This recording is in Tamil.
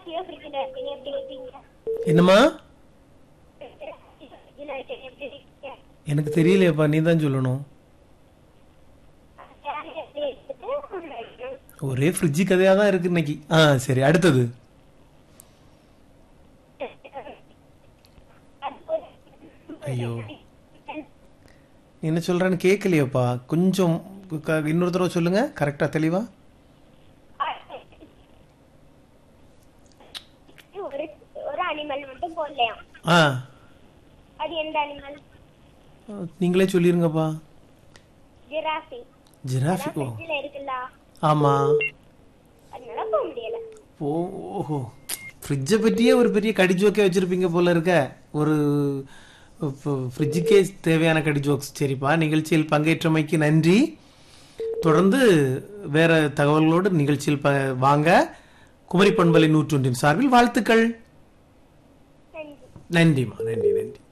ஜிராஃபியா ஃப்ரிட்ஜில் இருக்கீங்க எப்படி வைப்பீங்க என்னம்மா ஃப்ரிட்ஜில் இருக்கீங்க எப்படி வைப்பீங்க எனக்கு தெரியலையேப்பா நீ தான் சொல்லணும் சேரை எப்படி எடுத்துட்டு உள்ள வைக்கணும். ஒரே ஃப்ரிட்ஜு கதையாக தான் இருக்கு இன்னைக்கு ஆ சரி அடுத்தது அது ஒரு ஐயோ நீ என்ன சொல்றேன்னு கேட்கலையேப்பா கொஞ்சம் க- இன்னொரு தடவை சொல்லுங்க கரெக்டா தெளிவா ஒரு ஒரு அனிமல் மட்டும் போடலையாம் ஆ அது எந்த அனிமல் நீங்களே சொல்லிருங்கப்பா ஜிராஃபி ஜிராஃபி ஓ ஃப்ரிட்ஜில் இருக்குல்ல ஆமா அதனால போக முடியல ஓ ஓஹோ ஃப்ரிட்ஜை பற்றியே ஒரு பெரிய கடிஜோக்கே வச்சிருப்பீங்க போல இருக்க ஒரு ஃப்ரிட்ஜுக்கே தேவையான கடிஜோக்ஸ் சரிப்பா நிகழ்ச்சியில் பங்கேற்றமைக்கு நன்றி தொடர்ந்து வேற தகவல்களோடு நிகழ்ச்சியில் ப வாங்க குமரி பண்பலை நூற்றொன்றின் சார்பில் வாழ்த்துக்கள் நன்றி நன்றிம்மா நன்றி நன்றி